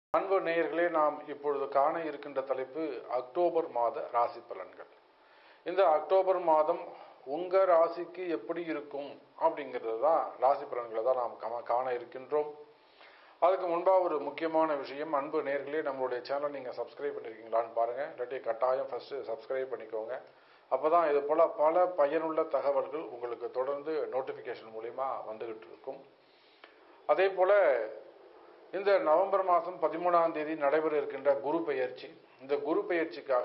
அன்பு நேயர்களே நாம் இப்பொழுது காண இருக்கின்ற தலைப்பு அக்டோபர் மாத ராசி பலன்கள் இந்த அக்டோபர் மாதம் உங்க ராசிக்கு எப்படி இருக்கும் அப்படிங்கிறது தான் ராசி பலன்களை தான் நாம் கம- காண இருக்கின்றோம் அதுக்கு முன்பாக ஒரு முக்கியமான விஷயம் அன்பு நேர்களே நம்மளுடைய சேனல் நீங்கள் சப்ஸ்கிரைப் பண்ணியிருக்கீங்களான்னு பாருங்கள் இல்லாட்டி கட்டாயம் ஃபஸ்ட்டு சப்ஸ்கிரைப் பண்ணிக்கோங்க அப்போ தான் இது போல் பல பயனுள்ள தகவல்கள் உங்களுக்கு தொடர்ந்து நோட்டிஃபிகேஷன் மூலிமா வந்துகிட்டு இருக்கும் அதே போல் இந்த நவம்பர் மாதம் பதிமூணாம் தேதி நடைபெற இருக்கின்ற குரு பெயர்ச்சி இந்த குரு பெயர்ச்சிக்காக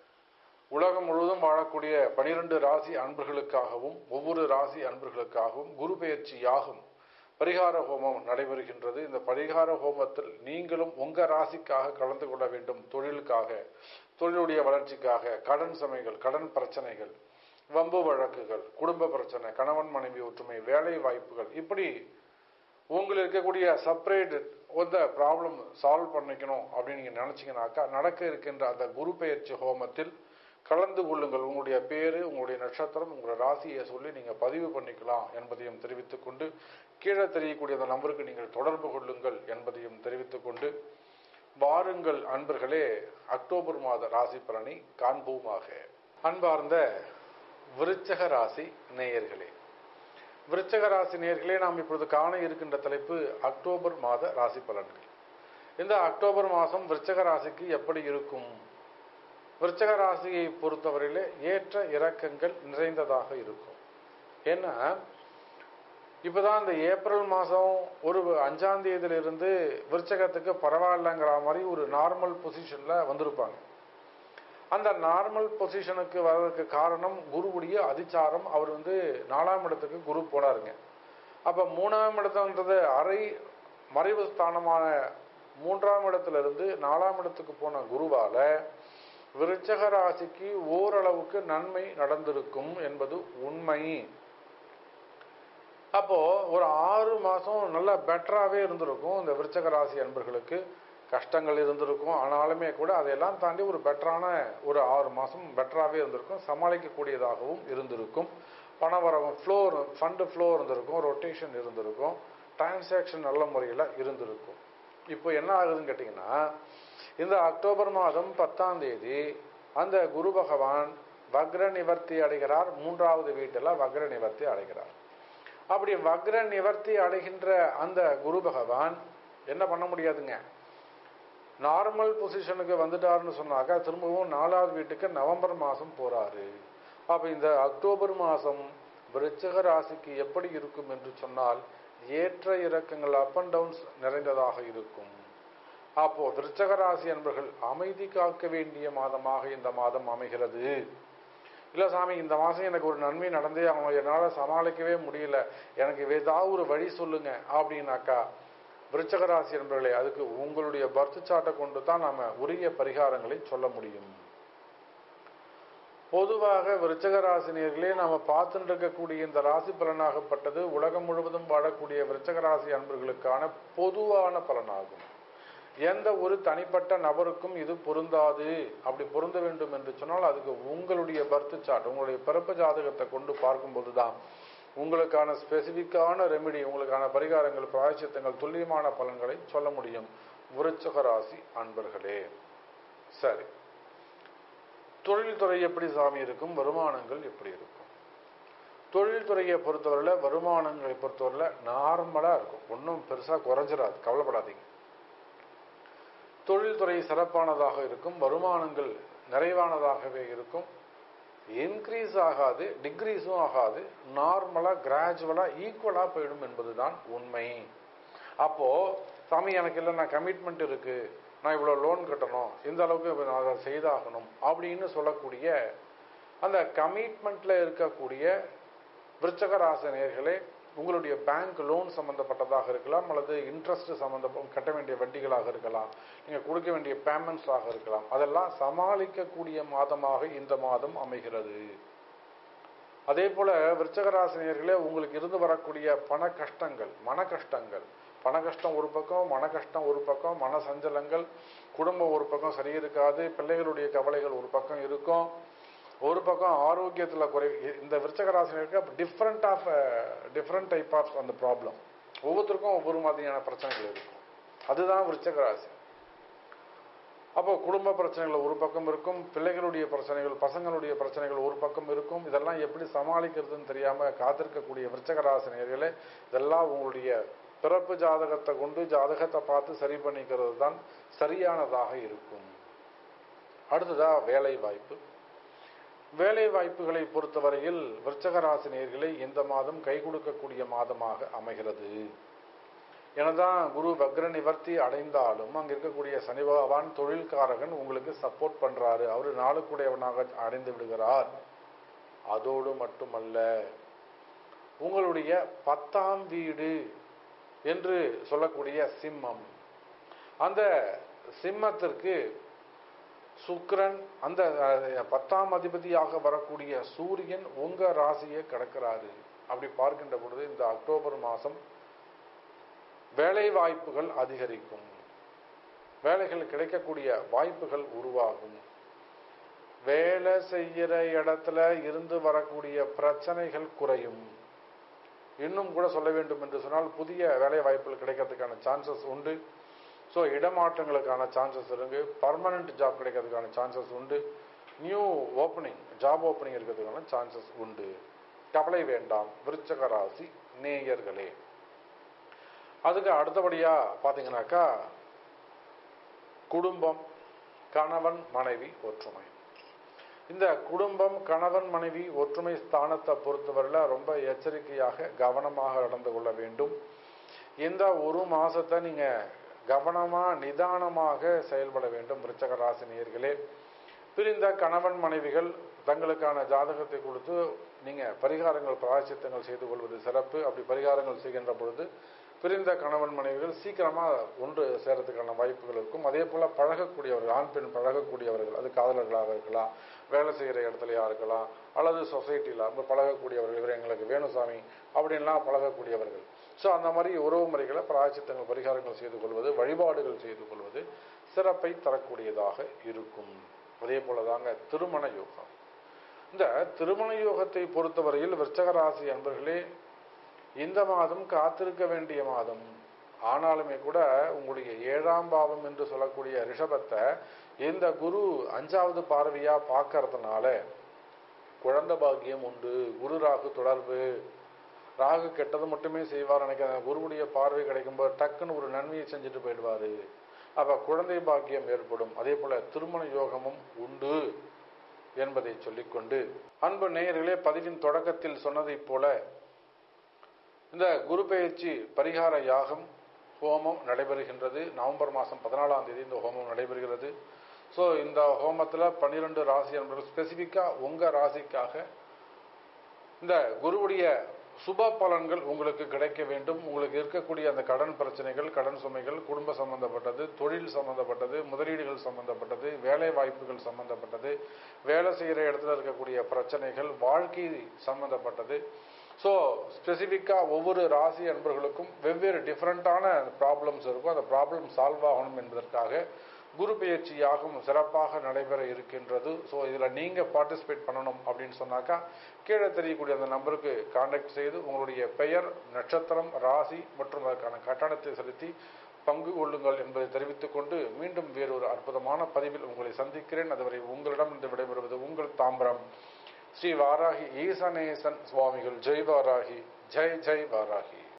உலகம் முழுவதும் வாழக்கூடிய பனிரெண்டு ராசி அன்பர்களுக்காகவும் ஒவ்வொரு ராசி அன்பர்களுக்காகவும் குரு பெயர்ச்சி யாகும் பரிகார ஹோமம் நடைபெறுகின்றது இந்த பரிகார ஹோமத்தில் நீங்களும் உங்க ராசிக்காக கலந்து கொள்ள வேண்டும் தொழிலுக்காக தொழிலுடைய வளர்ச்சிக்காக கடன் சுமைகள் கடன் பிரச்சனைகள் வம்பு வழக்குகள் குடும்ப பிரச்சனை கணவன் மனைவி ஒற்றுமை வேலை வாய்ப்புகள் இப்படி உங்களுக்கு இருக்கக்கூடிய செப்பரேட் அந்த ப்ராப்ளம் சால்வ் பண்ணிக்கணும் அப்படின்னு நீங்கள் நினச்சிங்கனாக்கா நடக்க இருக்கின்ற அந்த குரு பெயர்ச்சி ஹோமத்தில் கலந்து கொள்ளுங்கள் உங்களுடைய பேரு உங்களுடைய நட்சத்திரம் உங்களுடைய ராசியை சொல்லி நீங்கள் பதிவு பண்ணிக்கலாம் என்பதையும் தெரிவித்துக் கொண்டு கீழே தெரியக்கூடிய அந்த நம்பருக்கு நீங்கள் தொடர்பு கொள்ளுங்கள் என்பதையும் தெரிவித்துக் கொண்டு வாருங்கள் அன்பர்களே அக்டோபர் மாத ராசி பலனை காண்போமாக அன்பார்ந்த விருச்சக ராசி நேயர்களே விருச்சக ராசி நேயர்களே நாம் இப்பொழுது காண இருக்கின்ற தலைப்பு அக்டோபர் மாத ராசி பலன்கள் இந்த அக்டோபர் மாதம் விருச்சக ராசிக்கு எப்படி இருக்கும் விருச்சக ராசியை பொறுத்தவரையிலே ஏற்ற இறக்கங்கள் நிறைந்ததாக இருக்கும் ஏன்னா இப்போதான் இந்த ஏப்ரல் மாதம் ஒரு அஞ்சாம் தேதியிலிருந்து விருச்சகத்துக்கு பரவாயில்லைங்கிற மாதிரி ஒரு நார்மல் பொசிஷனில் வந்திருப்பாங்க அந்த நார்மல் பொசிஷனுக்கு வர்றதுக்கு காரணம் குருவுடைய அதிச்சாரம் அவர் வந்து நாலாம் இடத்துக்கு குரு போனாருங்க அப்போ மூணாம் இடத்துன்றது அரை மறைவு ஸ்தானமான மூன்றாம் இடத்திலிருந்து நாலாம் இடத்துக்கு போன குருவால விருச்சக ராசிக்கு ஓரளவுக்கு நன்மை நடந்திருக்கும் என்பது உண்மை அப்போ ஒரு ஆறு மாசம் நல்லா பெட்டராகவே இருந்திருக்கும் இந்த விருச்சக ராசி அன்பர்களுக்கு கஷ்டங்கள் இருந்திருக்கும் ஆனாலுமே கூட அதையெல்லாம் தாண்டி ஒரு பெட்டரான ஒரு ஆறு மாதம் பெட்டராகவே இருந்திருக்கும் சமாளிக்கக்கூடியதாகவும் இருந்திருக்கும் பணவரவும் ஃப்ளோ ஃபண்டு ஃப்ளோ இருந்திருக்கும் ரொட்டேஷன் இருந்திருக்கும் டிரான்சாக்ஷன் நல்ல முறையில் இருந்திருக்கும் இப்போ என்ன ஆகுதுன்னு கேட்டிங்கன்னா இந்த அக்டோபர் மாதம் பத்தாம் தேதி அந்த குரு பகவான் வக்ர நிவர்த்தி அடைகிறார் மூன்றாவது வீட்டில் வக்ர நிவர்த்தி அடைகிறார் அப்படி வக்ர நிவர்த்தி அடைகின்ற அந்த குரு பகவான் என்ன பண்ண முடியாதுங்க நார்மல் பொசிஷனுக்கு வந்துட்டாருன்னு சொன்னாக்கா திரும்பவும் நாலாவது வீட்டுக்கு நவம்பர் மாதம் போறாரு அப்ப இந்த அக்டோபர் மாதம் விருச்சக ராசிக்கு எப்படி இருக்கும் என்று சொன்னால் ஏற்ற இறக்கங்கள் அப் அண்ட் டவுன்ஸ் நிறைந்ததாக இருக்கும் அப்போ விருச்சக ராசி என்பர்கள் அமைதி காக்க வேண்டிய மாதமாக இந்த மாதம் அமைகிறது இல்ல சாமி இந்த மாசம் எனக்கு ஒரு நன்மை நடந்தே அவன் என்னால சமாளிக்கவே முடியல எனக்கு ஏதாவது ஒரு வழி சொல்லுங்க அப்படின்னாக்கா விருச்சக ராசி என்பவர்களே அதுக்கு உங்களுடைய பர்த் சாட்டை கொண்டு தான் நாம உரிய பரிகாரங்களை சொல்ல முடியும் பொதுவாக விருச்சக ராசினியர்களே நாம பார்த்துட்டு இருக்கக்கூடிய இந்த ராசி பலனாகப்பட்டது உலகம் முழுவதும் வாழக்கூடிய விருச்சக ராசி அன்பர்களுக்கான பொதுவான பலனாகும் எந்த ஒரு தனிப்பட்ட நபருக்கும் இது பொருந்தாது அப்படி பொருந்த வேண்டும் என்று சொன்னால் அதுக்கு உங்களுடைய பர்த் சார்ட் உங்களுடைய பிறப்பு ஜாதகத்தை கொண்டு பார்க்கும்போது தான் உங்களுக்கான ஸ்பெசிஃபிக்கான ரெமெடி உங்களுக்கான பரிகாரங்கள் பிராயச்சித்தங்கள் துல்லியமான பலன்களை சொல்ல முடியும் விருச்சக ராசி அன்பர்களே சரி தொழில்துறை எப்படி சாமி இருக்கும் வருமானங்கள் எப்படி இருக்கும் தொழில்துறையை பொறுத்தவரையில் வருமானங்களை பொறுத்தவரையில் நார்மலாக இருக்கும் ஒன்றும் பெருசாக குறைஞ்சிடாது கவலைப்படாதீங்க தொழில்துறை சிறப்பானதாக இருக்கும் வருமானங்கள் நிறைவானதாகவே இருக்கும் இன்க்ரீஸ் ஆகாது டிக்ரீஸும் ஆகாது நார்மலாக கிராஜுவலாக ஈக்குவலாக போயிடும் என்பதுதான் உண்மை அப்போ சாமி எனக்கு இல்லை நான் கமிட்மெண்ட் இருக்கு நான் இவ்வளோ லோன் கட்டணும் இந்த அளவுக்கு நான் அதை செய்தாகணும் அப்படின்னு சொல்லக்கூடிய அந்த கமிட்மெண்ட்ல இருக்கக்கூடிய விருச்சக ராசினியர்களே உங்களுடைய பேங்க் லோன் சம்பந்தப்பட்டதாக இருக்கலாம் அல்லது இன்ட்ரெஸ்ட் சம்பந்த கட்ட வேண்டிய வட்டிகளாக இருக்கலாம் நீங்கள் கொடுக்க வேண்டிய பேமெண்ட்ஸாக இருக்கலாம் அதெல்லாம் சமாளிக்கக்கூடிய மாதமாக இந்த மாதம் அமைகிறது அதே போல விருச்சகராசினியர்களே உங்களுக்கு இருந்து வரக்கூடிய பண கஷ்டங்கள் மன கஷ்டங்கள் பண கஷ்டம் ஒரு பக்கம் மன கஷ்டம் ஒரு பக்கம் மன சஞ்சலங்கள் குடும்பம் ஒரு பக்கம் சரி இருக்காது பிள்ளைகளுடைய கவலைகள் ஒரு பக்கம் இருக்கும் ஒரு பக்கம் ஆரோக்கியத்தில் குறை இந்த விருச்சகராசினியருக்கு different of different type of அந்த ப்ராப்ளம் ஒவ்வொருத்தருக்கும் ஒவ்வொரு மாதிரியான பிரச்சனைகள் இருக்கும் அதுதான் விருச்சக ராசி அப்போ குடும்ப பிரச்சனைகள் ஒரு பக்கம் இருக்கும் பிள்ளைகளுடைய பிரச்சனைகள் பசங்களுடைய பிரச்சனைகள் ஒரு பக்கம் இருக்கும் இதெல்லாம் எப்படி சமாளிக்கிறதுன்னு தெரியாம காத்திருக்கக்கூடிய விருச்சக ராசினியர்களே இதெல்லாம் உங்களுடைய பிறப்பு ஜாதகத்தை கொண்டு ஜாதகத்தை பார்த்து சரி பண்ணிக்கிறது தான் சரியானதாக இருக்கும் அடுத்ததா வேலை வாய்ப்பு வேலை வாய்ப்புகளை பொறுத்தவரையில் விருச்சக ராசினியர்களை இந்த மாதம் கை கொடுக்கக்கூடிய மாதமாக அமைகிறது எனதான் குரு வக்ர நிவர்த்தி அடைந்தாலும் அங்க இருக்கக்கூடிய சனி பகவான் தொழில்காரகன் உங்களுக்கு சப்போர்ட் பண்றாரு அவரு நாளுக்குடையவனாக அடைந்து விடுகிறார் அதோடு மட்டுமல்ல உங்களுடைய பத்தாம் வீடு என்று சொல்லக்கூடிய சிம்மம் அந்த சிம்மத்திற்கு சுக்கிரன் அந்த அஹ், பத்தாம் அதிபதியாக வரக்கூடிய சூரியன் உங்க ராசியை கடக்கிறாரு அப்படி பார்க்கின்ற பொழுது இந்த அக்டோபர் மாதம் வேலை வாய்ப்புகள் அதிகரிக்கும் வேலைகள் கிடைக்கக்கூடிய வாய்ப்புகள் உருவாகும் வேலை செய்கிற இடத்துல இருந்து வரக்கூடிய பிரச்சனைகள் குறையும் இன்னும் கூட சொல்ல வேண்டும் என்று சொன்னால் புதிய வேலை வாய்ப்புகள் கிடைக்கிறதுக்கான சான்சஸ் உண்டு ஸோ இடமாற்றங்களுக்கான சான்சஸ் இருக்கு பர்மனன்ட் ஜாப் கிடைக்கிறதுக்கான சான்சஸ் உண்டு நியூ ஓப்பனிங் ஜாப் ஓப்பனிங் இருக்கிறதுக்கான சான்சஸ் உண்டு கவலை வேண்டாம் விருச்சக ராசி நேயர்களே அதுக்கு அடுத்தபடியா பாத்தீங்கன்னாக்கா குடும்பம் கணவன் மனைவி ஒற்றுமை இந்த குடும்பம் கணவன் மனைவி ஒற்றுமை ஸ்தானத்தை பொறுத்தவரையில ரொம்ப எச்சரிக்கையாக கவனமாக நடந்து கொள்ள வேண்டும் இந்த ஒரு மாசத்தை நீங்க கவனமா நிதானமாக செயல்பட வேண்டும் விருச்சக ராசி நேயர்களே பிரிந்த கணவன் மனைவிகள் தங்களுக்கான ஜாதகத்தை கொடுத்து நீங்க பரிகாரங்கள் பிராயச்சித்தங்கள் செய்து கொள்வது சிறப்பு அப்படி பரிகாரங்கள் செய்கின்ற பொழுது பிரிந்த கணவன் மனைவிகள் சீக்கிரமா ஒன்று சேரத்துக்கான வாய்ப்புகள் இருக்கும் அதே போல பழகக்கூடியவர்கள் ஆண் பெண் பழகக்கூடியவர்கள் அது காதலர்களாக இருக்கலாம் வேலை செய்கிற இடத்துலயா இருக்கலாம் அல்லது சொசைட்டியில் அப்போ பழகக்கூடியவர்கள் இவர் எங்களுக்கு வேணுசாமி அப்படின்லாம் பழகக்கூடியவர்கள் ஸோ அந்த மாதிரி உறவு முறைகளை பிராயச்சித்தங்கள் பரிகாரங்கள் செய்து கொள்வது வழிபாடுகள் செய்து கொள்வது சிறப்பை தரக்கூடியதாக இருக்கும் அதே போல தாங்க திருமண யோகம் இந்த திருமண யோகத்தை பொறுத்தவரையில் விருச்சக ராசி அன்பர்களே இந்த மாதம் காத்திருக்க வேண்டிய மாதம் ஆனாலுமே கூட உங்களுடைய ஏழாம் பாவம் என்று சொல்லக்கூடிய ரிஷபத்தை இந்த குரு அஞ்சாவது பார்வையா பார்க்கறதுனால குழந்தை பாக்கியம் உண்டு குரு ராகு தொடர்பு ராகு கெட்டது மட்டுமே செய்வார் நினைக்கிறேன் குருவுடைய பார்வை கிடைக்கும்போது டக்குன்னு ஒரு நன்மையை செஞ்சுட்டு போயிடுவாரு அப்ப குழந்தை பாக்கியம் ஏற்படும் அதே போல திருமண யோகமும் உண்டு என்பதை சொல்லிக்கொண்டு அன்பு நேயர்களே பதிவின் தொடக்கத்தில் சொன்னதைப் போல இந்த குரு பெயர்ச்சி பரிகார யாகம் ஹோமம் நடைபெறுகின்றது நவம்பர் மாதம் பதினாலாம் தேதி இந்த ஹோமம் நடைபெறுகிறது ஸோ இந்த ஹோமத்தில் பன்னிரெண்டு ராசி என்பது ஸ்பெசிஃபிக்காக உங்கள் ராசிக்காக இந்த குருவுடைய சுப பலன்கள் உங்களுக்கு கிடைக்க வேண்டும் உங்களுக்கு இருக்கக்கூடிய அந்த கடன் பிரச்சனைகள் கடன் சுமைகள் குடும்ப சம்பந்தப்பட்டது தொழில் சம்பந்தப்பட்டது முதலீடுகள் சம்பந்தப்பட்டது வேலை வாய்ப்புகள் சம்பந்தப்பட்டது வேலை செய்கிற இடத்துல இருக்கக்கூடிய பிரச்சனைகள் வாழ்க்கை சம்பந்தப்பட்டது ஸோ ஸ்பெசிஃபிக்காக ஒவ்வொரு ராசி அன்பர்களுக்கும் வெவ்வேறு டிஃப்ரெண்ட்டான ப்ராப்ளம்ஸ் இருக்கும் அந்த ப்ராப்ளம் சால்வ் ஆகணும் என்பதற்காக குரு பெயர்ச்சி யாகம் சிறப்பாக நடைபெற இருக்கின்றது ஸோ இதில் நீங்கள் பார்ட்டிசிபேட் பண்ணணும் அப்படின்னு சொன்னாக்கா கீழே தெரியக்கூடிய அந்த நம்பருக்கு காண்டாக்ட் செய்து உங்களுடைய பெயர் நட்சத்திரம் ராசி மற்றும் அதற்கான கட்டணத்தை செலுத்தி பங்கு கொள்ளுங்கள் என்பதை தெரிவித்துக் கொண்டு மீண்டும் வேறொரு அற்புதமான பதிவில் உங்களை சந்திக்கிறேன் அதுவரை உங்களிடம் இருந்து விடைபெறுவது உங்கள் தாம்பரம் ஸ்ரீ வாராகி ஈசனேசன் சுவாமிகள் ஜெய் வாராகி ஜெய் ஜெய் வாராகி